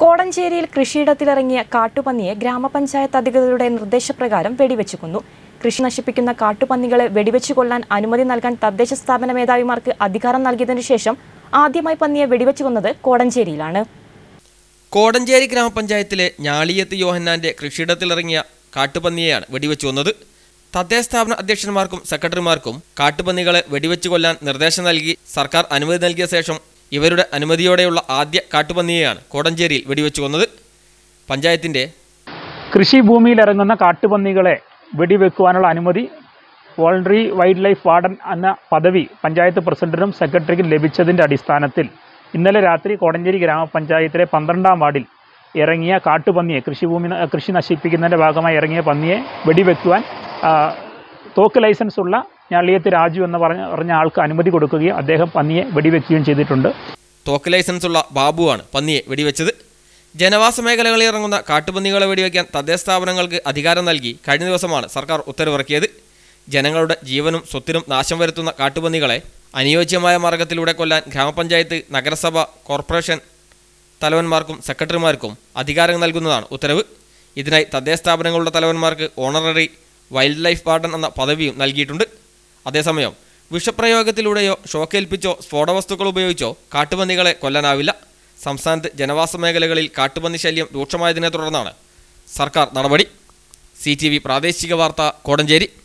കോടഞ്ചേരിയിൽ കൃഷിയിടത്തിലിറങ്ങിയ കാട്ടുപന്നിയെ ഗ്രാമപഞ്ചായത്ത് അധികൃതരുടെ നിർദ്ദേശപ്രകാരം വെടിവെച്ചു കൊന്നു കൃഷി നശിപ്പിക്കുന്ന കാട്ടുപന്നികളെ വെടിവെച്ചു കൊല്ലാൻ അനുമതി നൽകാൻ തദ്ദേശ സ്ഥാപന മേധാവിമാർക്ക് അധികാരം നൽകിയതിനു ശേഷം ആദ്യമായി പന്നിയെ വെടിവെച്ചു കൊന്നത് കോടഞ്ചേരിയിലാണ് കോടഞ്ചേരി ഗ്രാമപഞ്ചായത്തിലെ ഞാളിയത്ത് യോഹന്നാന്റെ കൃഷിയിടത്തിലിറങ്ങിയ കാട്ടുപന്നിയെയാണ് വെടിവെച്ചു കൊന്നത് തദ്ദേശ സ്ഥാപന അധ്യക്ഷന്മാർക്കും സെക്രട്ടറിമാർക്കും കാട്ടുപന്നികളെ വെടിവെച്ചു കൊല്ലാൻ നിർദ്ദേശം നൽകി സർക്കാർ അനുമതി നൽകിയ ശേഷം ഇവരുടെ അനുമതിയോടെയുള്ള ആദ്യ കാട്ടുപന്നിയെയാണ് കോടഞ്ചേരിയിൽ വെടിവെച്ചു കൊന്നത് പഞ്ചായത്തിന്റെ കൃഷിഭൂമിയിൽ ഇറങ്ങുന്ന കാട്ടുപന്നികളെ വെടിവെക്കുവാനുള്ള അനുമതി വോളണ്ടറി വൈൽഡ് ലൈഫ് വാർഡൻ എന്ന പദവി പഞ്ചായത്ത് പ്രസിഡന്റിനും സെക്രട്ടറിക്കും ലഭിച്ചതിൻ്റെ അടിസ്ഥാനത്തിൽ ഇന്നലെ രാത്രി കോടഞ്ചേരി ഗ്രാമപഞ്ചായത്തിലെ പന്ത്രണ്ടാം വാർഡിൽ ഇറങ്ങിയ കാട്ടുപന്നിയെ കൃഷിഭൂമി ന- കൃഷി നശിപ്പിക്കുന്നതിൻ്റെ ഭാഗമായി ഇറങ്ങിയ പന്നിയെ വെടിവെക്കുവാൻ ആ, തോക്ക് ലൈസൻസ് ഉള്ള ഞാളിയത്ത് രാജു എന്ന് പറഞ്ഞ പറഞ്ഞ ആൾക്ക് അനുമതി കൊടുക്കുകയും അദ്ദേഹം പന്നിയെ വെടിവെക്കുകയും ചെയ്തിട്ടുണ്ട് തോക്ക് ലൈസൻസുള്ള ബാബുവാണ് പന്നിയെ വെടിവെച്ചത് ജനവാസ മേഖലകളിൽ ഇറങ്ങുന്ന കാട്ടുപന്നികളെ വെടിവെക്കാൻ തദ്ദേശ സ്ഥാപനങ്ങൾക്ക് അധികാരം നൽകി കഴിഞ്ഞ ദിവസമാണ് സർക്കാർ ഉത്തരവിറക്കിയത് ജനങ്ങളുടെ ജീവനും സ്വത്തിനും നാശം വരുത്തുന്ന കാട്ടുപന്നികളെ അനുയോജ്യമായ മാർഗത്തിലൂടെ കൊല്ലാൻ ഗ്രാമപഞ്ചായത്ത് നഗരസഭ കോർപ്പറേഷൻ തലവന്മാർക്കും സെക്രട്ടറിമാർക്കും അധികാരം നൽകുന്നതാണ് ഉത്തരവ് ഇതിനായി തദ്ദേശ സ്ഥാപനങ്ങളുടെ തലവന്മാർക്ക് ഓണററി വൈൽഡ് ലൈഫ് വാർഡൻ എന്ന പദവിയും നൽകിയിട്ടുണ്ട് അതേസമയം വിഷപ്രയോഗത്തിലൂടെയോ ഷോക്കേൽപ്പിച്ചോ സ്ഫോടവസ്തുക്കൾ ഉപയോഗിച്ചോ കാട്ടുപന്നികളെ കൊല്ലാനാവില്ല സംസ്ഥാനത്ത് ജനവാസ മേഖലകളിൽ കാട്ടുപന്നി ശല്യം രൂക്ഷമായതിനെ തുടർന്നാണ് സർക്കാർ നടപടി സി പ്രാദേശിക വാർത്ത കോടഞ്ചേരി